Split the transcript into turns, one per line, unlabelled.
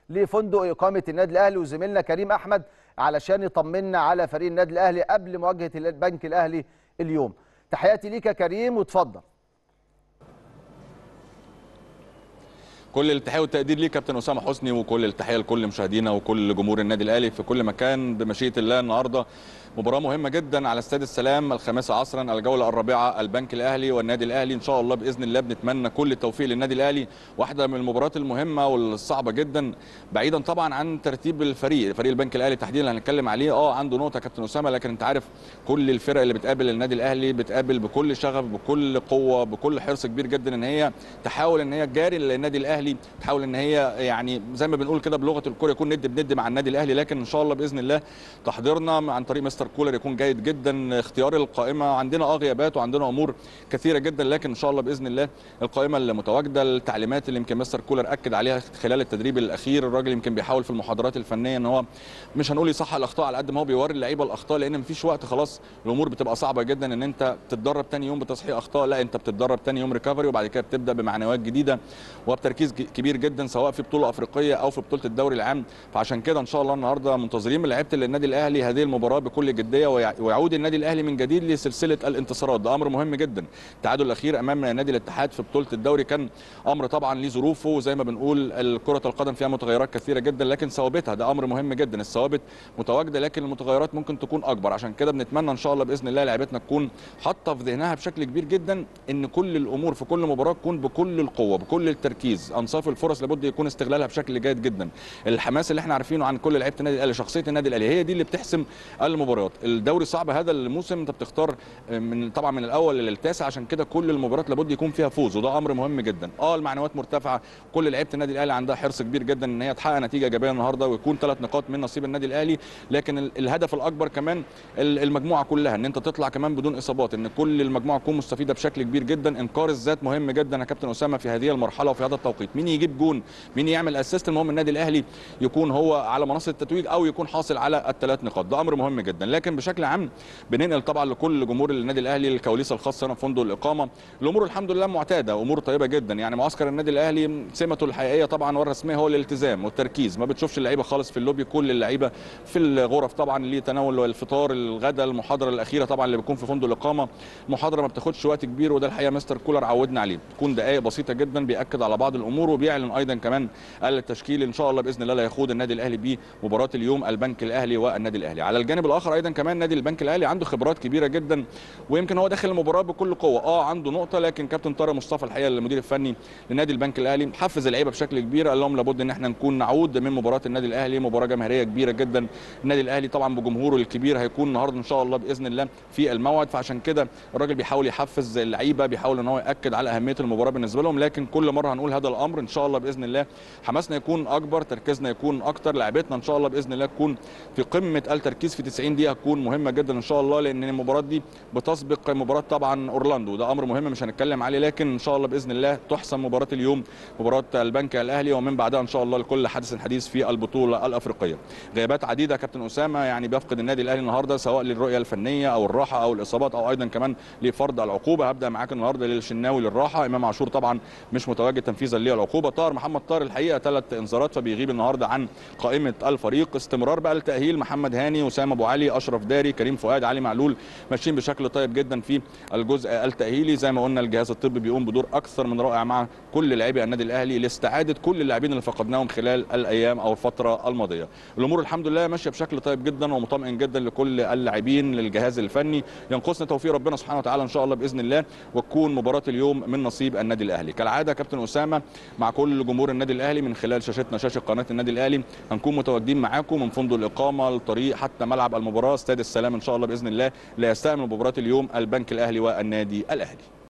لفندق اقامه النادي الاهلي وزميلنا كريم احمد علشان يطمنا على فريق النادي الاهلي قبل مواجهه البنك الاهلي اليوم تحياتي ليك يا كريم وتفضل
كل التحيه والتقدير ليك كابتن اسامه حسني وكل التحيه لكل مشاهدينا وكل جمهور النادي الاهلي في كل مكان بمشيئه الله النهارده مباراه مهمه جدا على استاد السلام الخامسه عصرا الجوله الرابعه البنك الاهلي والنادي الاهلي ان شاء الله باذن الله بنتمنى كل التوفيق للنادي الاهلي واحده من المباريات المهمه والصعبه جدا بعيدا طبعا عن ترتيب الفريق فريق البنك الاهلي تحديدا اللي هنتكلم عليه اه عنده نقطه كابتن اسامه لكن انت عارف كل الفرق اللي بتقابل النادي الاهلي بتقابل بكل شغف بكل قوه بكل حرص كبير جدا ان هي تحاول ان هي تجاري النادي الاهلي تحاول ان هي يعني زي ما بنقول كده بلغه الكوره يكون ند بند مع النادي الاهلي لكن ان شاء الله باذن الله تحضيرنا عن طريق مستر كولر يكون جيد جدا اختيار القائمه عندنا اه غيابات وعندنا امور كثيره جدا لكن ان شاء الله باذن الله القائمه المتواجده التعليمات اللي يمكن مستر كولر اكد عليها خلال التدريب الاخير الراجل يمكن بيحاول في المحاضرات الفنيه ان هو مش هنقول يصحح الاخطاء على قد ما هو بيوري اللعيبه الاخطاء لان مفيش وقت خلاص الامور بتبقى صعبه جدا ان انت تتدرب تاني يوم بتصحيح اخطاء لا انت بتتدرب تاني يوم ريكفري وبعد كده بتبدا بمعنويات جديده وبتركيز كبير جدا سواء في بطوله افريقيه او في بطوله الدوري العام فعشان كده ان شاء الله النهارده منتظرين من لعيبه النادي الاهلي هذه المباراه بكل جديه ويعود النادي الاهلي من جديد لسلسله الانتصارات ده امر مهم جدا التعادل الاخير امام نادي الاتحاد في بطوله الدوري كان امر طبعا ليه ظروفه وزي ما بنقول كره القدم فيها متغيرات كثيره جدا لكن ثوابتها ده امر مهم جدا الثوابت متواجده لكن المتغيرات ممكن تكون اكبر عشان كده بنتمنى ان شاء الله باذن الله لعيبتنا تكون حاطه في ذهنها بشكل كبير جدا ان كل الامور في كل مباراه تكون بكل القوه بكل التركيز انصاف الفرص لابد يكون استغلالها بشكل جيد جدا الحماس اللي احنا عارفينه عن كل لعيبه النادي الاهلي شخصيه النادي الاهلي هي دي اللي بتحسم المباريات الدوري صعب هذا الموسم انت بتختار من طبعا من الاول للتاسع عشان كده كل المباريات لابد يكون فيها فوز وده امر مهم جدا اه المعنويات مرتفعه كل لعيبه النادي الاهلي عندها حرص كبير جدا ان هي تحقق نتيجه ايجابيه النهارده ويكون ثلاث نقاط من نصيب النادي الاهلي لكن الهدف الاكبر كمان المجموعه كلها ان انت تطلع كمان بدون اصابات ان كل المجموعه تكون مستفيده بشكل كبير جدا انقاذ الذات مهم جدا يا كابتن اسامه في هذه المرحله وفي هذا التوقيت مين يجيب جون مين يعمل اسيست المهم النادي الاهلي يكون هو على منصه التتويج او يكون حاصل على الثلاث نقاط ده امر مهم جدا لكن بشكل عام بننقل طبعا لكل جمهور النادي الاهلي الكواليس الخاصه هنا في فندق الاقامه الامور الحمد لله معتاده امور طيبه جدا يعني معسكر النادي الاهلي سمته الحقيقيه طبعا والرسميه هو الالتزام والتركيز ما بتشوفش اللعيبه خالص في اللوبي كل اللعيبه في الغرف طبعا اللي تناول الفطار الغداء المحاضره الاخيره طبعا اللي بتكون في فندق الاقامه المحاضره ما بتاخدش وقت كبير وده الحقيقه مستر كولر عودنا عليه تكون دقائق بسيطه جدا بياكد على بعض الامور وبيعلن ايضا كمان التشكيل ان شاء الله باذن الله لا يخوض النادي الاهلي بيه مباراه اليوم البنك الاهلي والنادي الاهلي على الجانب الاخر ايضا كمان نادي البنك الاهلي عنده خبرات كبيره جدا ويمكن هو داخل المباراه بكل قوه اه عنده نقطه لكن كابتن طارق مصطفى الحقيقه المدير الفني لنادي البنك الاهلي حفز اللعيبه بشكل كبير قال لهم لابد ان احنا نكون نعود من مباراه النادي الاهلي مباراه جماهيريه كبيره جدا النادي الاهلي طبعا بجمهوره الكبير هيكون النهارده ان شاء الله باذن الله في الموعد فعشان كده الراجل بيحاول يحفز اللعيبه بيحاول ان هو ياكد على اهميه المباراه بالنسبه لهم لكن كل مره هنقول هذا الامر ان شاء الله باذن الله حماسنا يكون اكبر تركيزنا يكون اكتر لعيبتنا ان شاء الله باذن الله تكون في قمه التركيز في 90 دقيقه تكون مهمه جدا ان شاء الله لان المباراه دي بتسبق مباراه طبعا اورلاندو ده امر مهم مش هنتكلم عليه لكن ان شاء الله باذن الله تحسم مباراه اليوم مباراه البنك الاهلي ومن بعدها ان شاء الله لكل حدث حديث في البطوله الافريقيه غيابات عديده يا كابتن اسامه يعني بيفقد النادي الاهلي النهارده سواء للرؤيه الفنيه او الراحه او الاصابات او ايضا كمان لفرض العقوبه هبدا معاك النهارده للشناوي للراحه امام عاشور طبعا مش متواجد تنفيذا للعقوبه طاهر محمد طاهر الحقيقه ثلاث انذارات فبيغيب النهارده عن قائمه الفريق استمرار بقى التاهيل محمد هاني اسامه ابو علي اشرف داري كريم فؤاد علي معلول ماشيين بشكل طيب جدا في الجزء التاهيلي زي ما قلنا الجهاز الطبي بيقوم بدور اكثر من رائع مع كل لاعبي النادي الاهلي لاستعاده كل اللاعبين اللي فقدناهم خلال الايام او الفتره الماضيه الامور الحمد لله ماشيه بشكل طيب جدا ومطمئن جدا لكل اللاعبين للجهاز الفني ينقصنا توفيق ربنا سبحانه وتعالى ان شاء الله باذن الله وتكون مباراه اليوم من نصيب النادي الاهلي كالعاده كابتن اسامه مع كل جمهور النادي الاهلي من خلال شاشتنا شاشه قناه النادي الاهلي هنكون متواجدين معاكم من فندق الاقامه الطريق حتى ملعب المباراه استاد السلام ان شاء الله باذن الله لا يستأمن مباراه اليوم البنك الاهلي والنادي الاهلي